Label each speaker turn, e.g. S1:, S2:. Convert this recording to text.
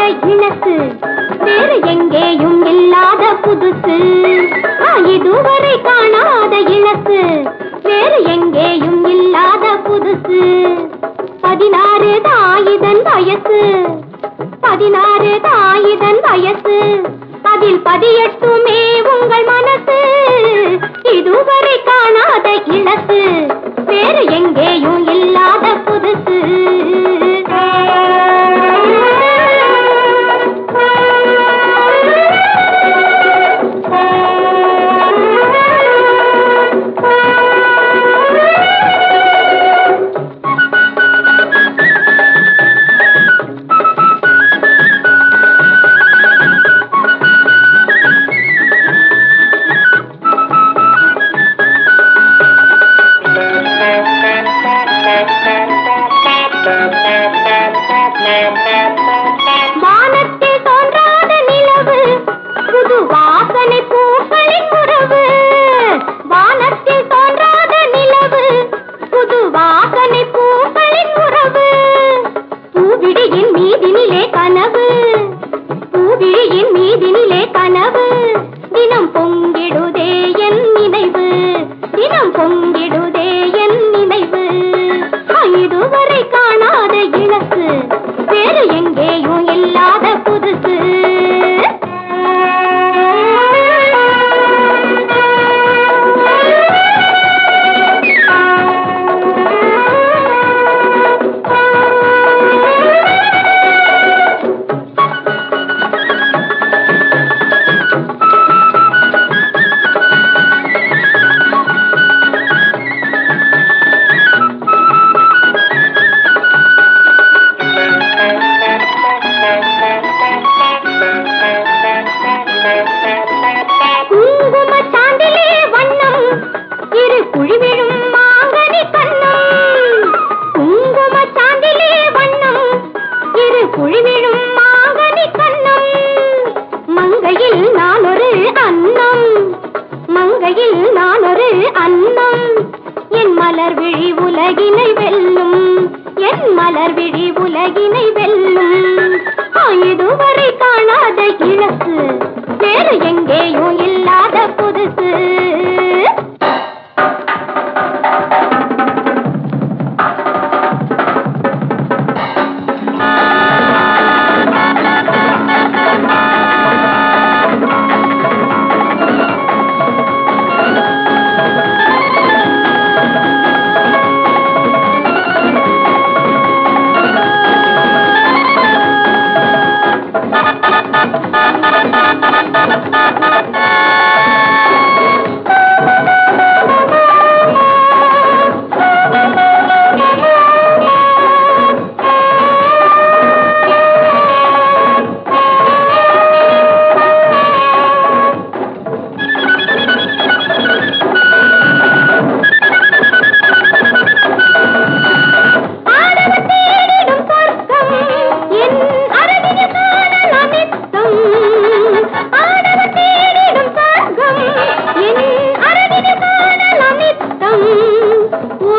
S1: இழத்து வேறு எங்கேயும் இல்லாத புதுசு ஆ, இதுவரை காணாத இழத்து வேறு எங்கேயும் இல்லாத புதுசு பதினாறு தாயிதன் வயசு பதினாறு தாயிதன் வயசு அதில் பதியட்டுமே உங்கள் மனசு இதுவரை காணாத இழத்து வேறு எங்கேயும் இல்லாத புதுசு வானத்தில் தோன்றாத நிலவு புது வாசனை பூக்களின் உறவு வானத்தில் தோன்றாத நிலவு புது வாசனை பூக்களின் உறவு பூவிழியின் மீதினிலே கனவு பூவிழியின் மீதினிலே கனவு தினம் பொங்கிடுதே என் நினைவு தினம் பொங்கிடுதே என் நினைவு ஆ, இதுவரை காணாத இழப்பு வேறு எங்கேயும் இல்லாத புதுசு குங்கும சாந்திலே வண்ணம் இரு குழிவிழும் மாங்கனி கண்ணம் குங்கும சாந்திலே வண்ணம் இரு குழிவிழும் மாங்கனி கண்ணம் மங்கையில் நான் ஒரு அன்னம் மங்கையில் நான் ஒரு அன்னம் என் மலர் விழி உலகினை வெல்லும் என் மலர் விழி உலகினை வெல்லும் ஆ, இதுவரை காணாத இழப்பு வேறு எங்கேயும் இல்லாத புதுசு ஆடவர் தேடிடும் சொர்க்கம் என் அரவினில் காணலாம் நித்தம். ஆடவர் தேடிடும் சொர்க்கம் என் அரவினில் காணலாம் நித்தம்.